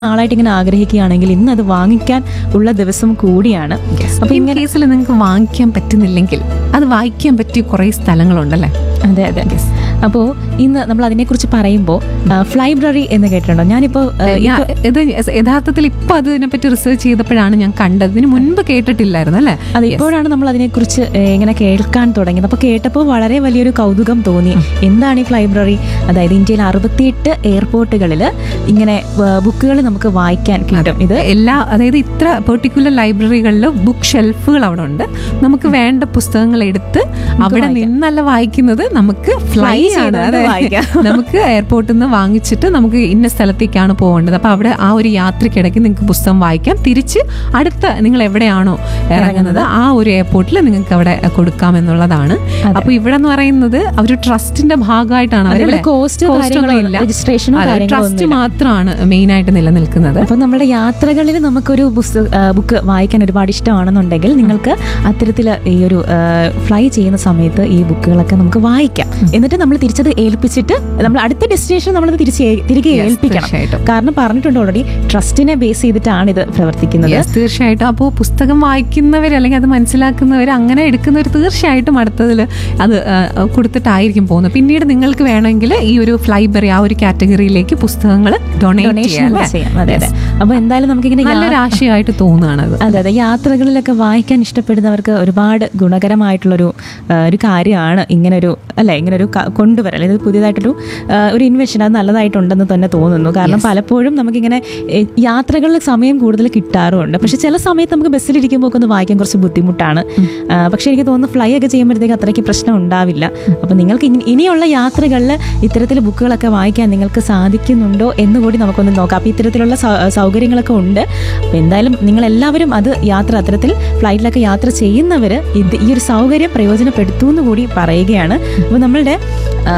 നാളായിട്ട് ഇങ്ങനെ ആഗ്രഹിക്കുകയാണെങ്കിൽ ഇന്ന് അത് വാങ്ങിക്കാൻ ഉള്ള ദിവസം കൂടിയാണ് അപ്പൊ ഇൻ കേസിൽ നിങ്ങൾക്ക് വാങ്ങിക്കാൻ പറ്റുന്നില്ലെങ്കിൽ അത് വായിക്കാൻ പറ്റിയ കുറെ സ്ഥലങ്ങളുണ്ടല്ലേ അതെ അതെ അപ്പോൾ ഇന്ന് നമ്മൾ അതിനെക്കുറിച്ച് പറയുമ്പോൾ ഫ്ലൈബ്രറി എന്ന് കേട്ടിട്ടുണ്ടോ ഞാനിപ്പോൾ ഞാ- ഇത് യഥാർത്ഥത്തിൽ ഇപ്പൊ അതിനെപ്പറ്റി റിസർച്ച് ചെയ്തപ്പോഴാണ് ഞാൻ കണ്ടത് ഇതിന് മുൻപ് കേട്ടിട്ടില്ലായിരുന്നു അല്ലേ അത് ഇപ്പോഴാണ് നമ്മൾ അതിനെക്കുറിച്ച് ഏഹ്, ഇങ്ങനെ കേൾക്കാൻ തുടങ്ങിയത് അപ്പോൾ കേട്ടപ്പോൾ വളരെ വലിയൊരു കൗതുകം തോന്നി എന്താണ് ഈ ലൈബ്രറി അതായത് ഇന്ത്യയിൽ അറുപത്തിയെട്ട് എയർപോർട്ടുകളിൽ ഇങ്ങനെ ബുക്കുകൾ നമുക്ക് വായിക്കാൻ കിട്ടും ഇത് എല്ലാ അതായത് ഇത്ര പെർട്ടിക്കുലർ ലൈബ്രറികളിൽ ബുക്ക് ഷെൽഫുകൾ അവിടെ ഉണ്ട് നമുക്ക് വേണ്ട പുസ്തകങ്ങൾ എടുത്ത് അവിടെ നിന്നല്ല വായിക്കുന്നത് നമുക്ക് ഫ്ലൈ ആണ് ചെയ്തുകൊണ്ട് അതെ. വായിക്കാം. നമുക്ക് എയർപോർട്ടിൽ നിന്ന് വാങ്ങിച്ചിട്ട് നമുക്ക് ഇന്ന സ്ഥലത്തേക്കാണ് പോകേണ്ടത് അപ്പൊ അവിടെ ആ ഒരു യാത്രക്കിടയ്ക്ക് നിങ്ങൾക്ക് പുസ്തകം വായിക്കാം തിരിച്ച് അടുത്ത നിങ്ങൾ എവിടെയാണോ ഇറങ്ങുന്നത് ആ ഒരു എയർപോർട്ടിൽ നിങ്ങൾക്ക് അവിടെ കൊടുക്കാം എന്നുള്ളതാണ് അപ്പൊ ഇവിടെ എന്ന് പറയുന്നത് ഒരു ട്രസ്റ്റിന്റെ ഭാഗമായിട്ടാണ് അതിനുള്ള അവരല്ലേ? cost Cost കാര്യങ്ങളോ ഒന്നും ഇല്ല. registration ഓ അതെ, കാര്യങ്ങളോ ട്രസ്റ്റ് ഒന്നുമില്ല. മാത്രമാണ് മെയിൻ ആയിട്ട് നിലനിൽക്കുന്നത് അപ്പോൾ നമ്മുടെ യാത്രകളിൽ നമുക്കൊരു പുസ്തക ബുക്ക് വായിക്കാൻ ഒരുപാട് ഇഷ്ടമാണെന്നുണ്ടെങ്കിൽ നിങ്ങൾക്ക് അത്തരത്തിൽ ഈ ഒരു ഫ്ലൈ ചെയ്യുന്ന സമയത്ത് ഈ ബുക്കുകളൊക്കെ നമുക്ക് വായിക്കാം എന്നിട്ട് നമ്മൾ തിരിച്ചത് ഏൽപ്പിച്ചിട്ട് നമ്മൾ അടുത്ത ഡെസ്റ്റിനേഷൻ നമ്മളത് തിരിച്ച് ഏ- തിരികെ Yes, ഏൽപ്പിക്കണം തീർച്ചയായിട്ടും. കാരണം പറഞ്ഞിട്ടുണ്ട് ഓൾറെഡി ട്രസ്റ്റിനെ ബേസ് ചെയ്തിട്ടാണ് ഇത് പ്രവർത്തിക്കുന്നത് Yes, തീർച്ചയായിട്ടും അപ്പോൾ പുസ്തകം വായിക്കുന്നവർ അല്ലെങ്കിൽ അത് മനസ്സിലാക്കുന്നവർ അങ്ങനെ എടുക്കുന്നവർ തീർച്ചയായിട്ടും അടുത്തതിൽ അത് ആ, കൊടുത്തിട്ടായിരിക്കും പോകുന്നത് പിന്നീട് നിങ്ങൾക്ക് വേണമെങ്കിൽ ഈ ഒരു ഫ്ലൈബറി ആ ഒരു കാറ്റഗറിയിലേക്ക് പുസ്തകങ്ങൾ ഡൊണേറ്റ് ഡൊണേഷൻ ചെയ്യാം അല്ലേ? ചെയ്യാം അതെ അതെ അപ്പോൾ എന്തായാലും നമുക്കിങ്ങനെ യാ- നല്ലൊരു ആശയമായിട്ട് തോന്നുകയാണത് അതെ അതെ യാത്രകളിലൊക്കെ വായിക്കാൻ ഇഷ്ടപ്പെടുന്നവർക്ക് ഒരുപാട് ഗുണകരമായിട്ടുള്ളൊരു ആ, ഒരു കാര്യമാണ് ഇങ്ങനൊരു അല്ലെ ഇങ്ങനൊരു ക- കൊണ്ടുവരൽ ഇത് പുതിയതായിട്ടൊരു ആ, ഒരു ഇൻവെൻഷൻ അത് നല്ലതായിട്ടുണ്ടെന്ന് തന്നെ തോന്നുന്നു കാരണം പലപ്പോഴും നമുക്കിങ്ങനെ എ, യാത്രകളിൽ സമയം കൂടുതൽ കിട്ടാറുമുണ്ട് പക്ഷെ ചില സമയത്ത് നമുക്ക് ബസ്സിലിരിക്കുമ്പോൾ ഒക്കെ ഒന്ന് വായിക്കാൻ കുറച്ച് ബുദ്ധിമുട്ടാണ് ആ, പക്ഷെ എനിക്ക് തോന്നുന്നു ഫ്ലൈ ഒക്കെ ചെയ്യുമ്പോഴത്തേക്ക് അത്രയ്ക്ക് പ്രശ്നം ഉണ്ടാവില്ല അപ്പോൾ നിങ്ങൾക്ക് ഇനി- ഇനിയുള്ള യാത്രകളിൽ ഇത്തരത്തിൽ ബുക്കുകളൊക്കെ വായിക്കാൻ നിങ്ങൾക്ക് സാധിക്കുന്നുണ്ടോ എന്ന് കൂടി നമുക്കൊന്ന് നോക്കാം അപ്പോൾ ഇത്തരത്തിലുള്ള സൗ- സൗകര്യങ്ങളൊക്കെ ഉണ്ട് അപ്പോൾ എന്തായാലും നിങ്ങൾ എല്ലാവരും അത് യാത്ര അത്തരത്തിൽ ഫ്ലൈറ്റിലൊക്കെ യാത്ര ചെയ്യുന്നവർ ഇത് ഈ ഒരു സൗകര്യം പ്രയോജനപ്പെടുത്തൂ എന്ന് കൂടി പറയുകയാണ് അപ്പോൾ നമ്മളുടെ ആ,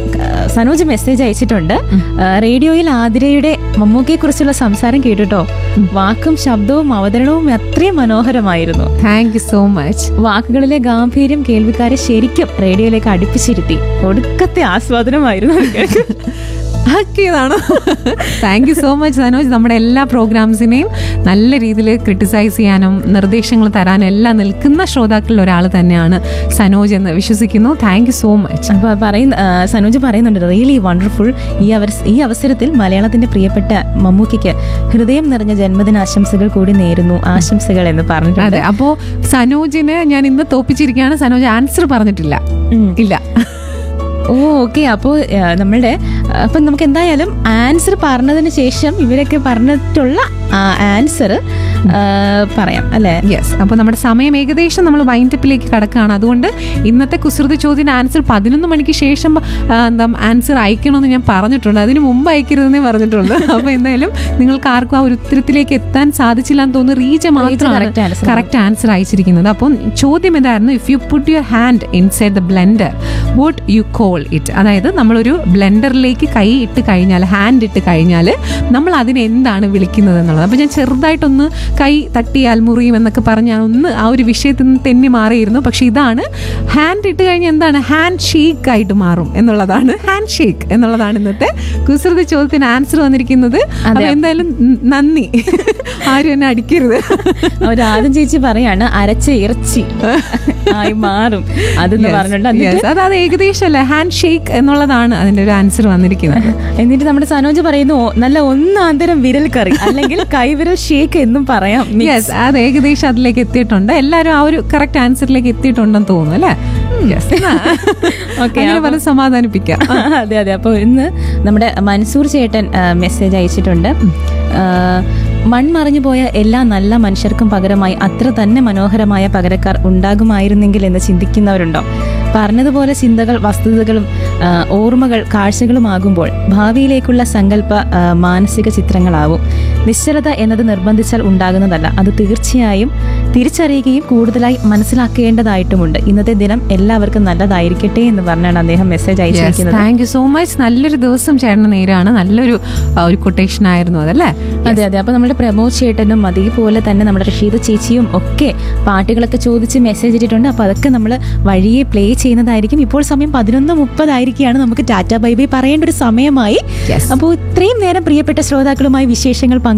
സനോജ് മെസ്സേജ് അയച്ചിട്ടുണ്ട് ആ, റേഡിയോയിൽ ആതിരയുടെ മമ്മൂക്കയെ കുറിച്ചുള്ള സംസാരം കേട്ടിട്ടോ വാക്കും ശബ്ദവും അവതരണവും അത്രയും മനോഹരമായിരുന്നു താങ്ക് യു സോ മച്ച് വാക്കുകളിലെ ഗാംഭീര്യം കേൾവിക്കാരെ ശരിക്കും റേഡിയോയിലേക്ക് അടുപ്പിച്ചിരുത്തി ഒടുക്കത്തെ ആസ്വാദനമായിരുന്നു അത് കേൾക്കാൻ. ആക്കിയതാണോ thank you so much Sanoj നമ്മുടെ എല്ലാ പ്രോഗ്രാംസിനെയും നല്ല രീതിയിൽ ക്രിട്ടിസൈസ് ചെയ്യാനും നിർദ്ദേശങ്ങൾ തരാനും എല്ലാം നിൽക്കുന്ന ശ്രോതാക്കളിൽ ഒരാൾ തന്നെയാണ് സനോജ് എന്ന് വിശ്വസിക്കുന്നു താങ്ക് യു സോ മച്ച് അപ്പൊ പറയുന്ന ആ, സനോജ് പറയുന്നുണ്ട് റിയലി വണ്ടർഫുൾ ഈ അവർ ഈ അവസരത്തിൽ മലയാളത്തിന്റെ പ്രിയപ്പെട്ട മമ്മൂക്കിക്ക് ഹൃദയം നിറഞ്ഞ ജന്മദിന ആശംസകൾ കൂടി നേരുന്നു ആശംസകൾ എന്ന് പറഞ്ഞിട്ടുണ്ട് അതെ അപ്പോ സനോജിന് ഞാൻ ഇന്ന് തോപ്പിച്ചിരിക്കുകയാണ് സനോജ് ആൻസർ പറഞ്ഞിട്ടില്ല ഉം. ഇല്ല ഓ ഓക്കെ അപ്പോൾ നമ്മളുടെ അപ്പം നമുക്ക് എന്തായാലും ആൻസർ പറഞ്ഞതിന് ശേഷം ഇവരൊക്കെ പറഞ്ഞിട്ടുള്ള ആൻസർ പറയാം അല്ലേ യെസ് അപ്പോൾ നമ്മുടെ സമയം ഏകദേശം നമ്മൾ വൈൻഡപ്പിലേക്ക് കടക്കുകയാണ് അതുകൊണ്ട് ഇന്നത്തെ കുസൃതി ചോദ്യത്തിന് ആൻസർ പതിനൊന്ന് മണിക്ക് ശേഷം ആ, എന്താ ആൻസർ അയക്കണമെന്ന് ഞാൻ പറഞ്ഞിട്ടുണ്ട് അതിന് മുമ്പ് അയക്കരുതെന്നേ പറഞ്ഞിട്ടുള്ളൂ അപ്പോൾ എന്തായാലും നിങ്ങൾക്ക് ആർക്കും ആ ഒരു ഉത്തരത്തിലേക്ക് എത്താൻ സാധിച്ചില്ല എന്ന് തോന്നുന്നു റീജ മാത്രമാണ് correct answer. കറക്റ്റ് ആൻസർ അയച്ചിരിക്കുന്നത് അപ്പം ചോദ്യം എന്തായിരുന്നു if you put your hand inside the blender what you call it അതായത് നമ്മളൊരു ബ്ലെൻഡറിലേക്ക് കൈ ഇട്ട് കഴിഞ്ഞാൽ ഹാൻഡ് ഇട്ട് കഴിഞ്ഞാൽ നമ്മൾ അതിനെ എന്താണ് വിളിക്കുന്നത് എന്നുള്ളത് അപ്പോൾ ഞാൻ ചെറുതായിട്ടൊന്ന് കൈ തട്ടിയാൽ മുറിയും എന്നൊക്കെ പറഞ്ഞ് ഞാൻ ഒന്ന് ആ ഒരു വിഷയത്തിൽ നിന്ന് തെന്നി മാറിയിരുന്നു പക്ഷെ ഇതാണ് ഹാൻഡ് ഇട്ട് കഴിഞ്ഞാൽ എന്താണ് ഹാൻഡ് ഷേക്ക് ആയിട്ട് മാറും എന്നുള്ളതാണ് ഹാൻഡ് ഷേക്ക് എന്നുള്ളതാണ് ഇന്നത്തെ കുസൃതി ചോദ്യത്തിന് ആൻസർ വന്നിരിക്കുന്നത് അപ്പോൾ എന്തായാലും ന- നന്ദി ആരും എന്നെ അടിക്കരുത് അവർ ആദ്യം ചേച്ചി പറയാണ് അരച്ച ഇറച്ചി ആയി മാറും അതെന്ന് പറഞ്ഞിട്ടുണ്ട് എന്നിട്ട് Yes, അത് അത് ഏകദേശം അല്ലേ ഹാൻഡ് ഷേക്ക് എന്നുള്ളതാണ് അതിന്റെ ഒരു ആൻസർ വന്നിരിക്കുന്നത് എന്നിട്ട് നമ്മുടെ സനോജ് പറയുന്നു "ഓ, നല്ല ഒന്നാന്തരം വിരൽ കറി അല്ലെങ്കിൽ കൈവിരൽ ഷേക്ക് എന്നും പറയാം യെസ് അത് ഏകദേശം അതിലേക്ക് എത്തിയിട്ടുണ്ട് എല്ലാവരും ആ ഒരു കറക്റ്റ് ആൻസറിലേക്ക് എത്തിയിട്ടുണ്ടെന്ന് തോന്നുന്നു അല്ലേ Yes. Okay, അങ്ങനെ പറഞ്ഞ് സമാധാനിപ്പിക്കാം അതെ അതെ അപ്പോൾ ഇന്ന് നമ്മുടെ മൻസൂർ ചേട്ടൻ മെസ്സേജ് അയച്ചിട്ടുണ്ട് ആ, മൺമറഞ്ഞു പോയ എല്ലാ നല്ല മനുഷ്യർക്കും പകരമായി അത്ര തന്നെ മനോഹരമായ പകരക്കാർ ഉണ്ടാകുമായിരുന്നെങ്കിൽ എന്ന് ചിന്തിക്കുന്നവരുണ്ടോ പറഞ്ഞതുപോലെ ചിന്തകൾ വസ്തുതകളും ആ, ഓർമ്മകൾ കാഴ്ചകളുമാകുമ്പോൾ ഭാവിയിലേക്കുള്ള സങ്കല്പ ആ, മാനസിക ചിത്രങ്ങളാവും നിശ്ചലത എന്നത് നിർബന്ധിച്ചാൽ ഉണ്ടാകുന്നതല്ല അത് തീർച്ചയായും തിരിച്ചറിയുകയും കൂടുതലായി മനസ്സിലാക്കേണ്ടതായിട്ടുമുണ്ട് ഇന്നത്തെ ദിനം എല്ലാവർക്കും നല്ലതായിരിക്കട്ടെ എന്ന് പറഞ്ഞാണ് അദ്ദേഹം മെസ്സേജ് അയച്ചിരിക്കുന്നത് താങ്ക് യു സോ മച്ച് നല്ലൊരു ദിവസം ചേട്ടന് നേരാണ് നല്ലൊരു ആ, ഒരു കൊട്ടേഷൻ ആയിരുന്നു അതല്ലേ അതെ അതെ അപ്പൊ നമ്മുടെ പ്രമോദ് ചേട്ടനും അതേപോലെ തന്നെ നമ്മുടെ റഷീദ് ചേച്ചിയും ഒക്കെ പാട്ടുകളൊക്കെ ചോദിച്ച് മെസ്സേജ് ഇട്ടിട്ടുണ്ട് അപ്പൊ അതൊക്കെ നമ്മൾ വഴിയെ പ്ലേ ചെയ്യുന്നതായിരിക്കും ഇപ്പോൾ സമയം പതിനൊന്ന് മുപ്പതായിരിക്കുകയാണ് നമുക്ക് ടാറ്റ ബൈ ബൈ പറയേണ്ട ഒരു സമയമായി Yes. അപ്പോൾ ഇത്രയും നേരം പ്രിയപ്പെട്ട ശ്രോതാക്കളുമായി വിശേഷങ്ങൾ പങ്കു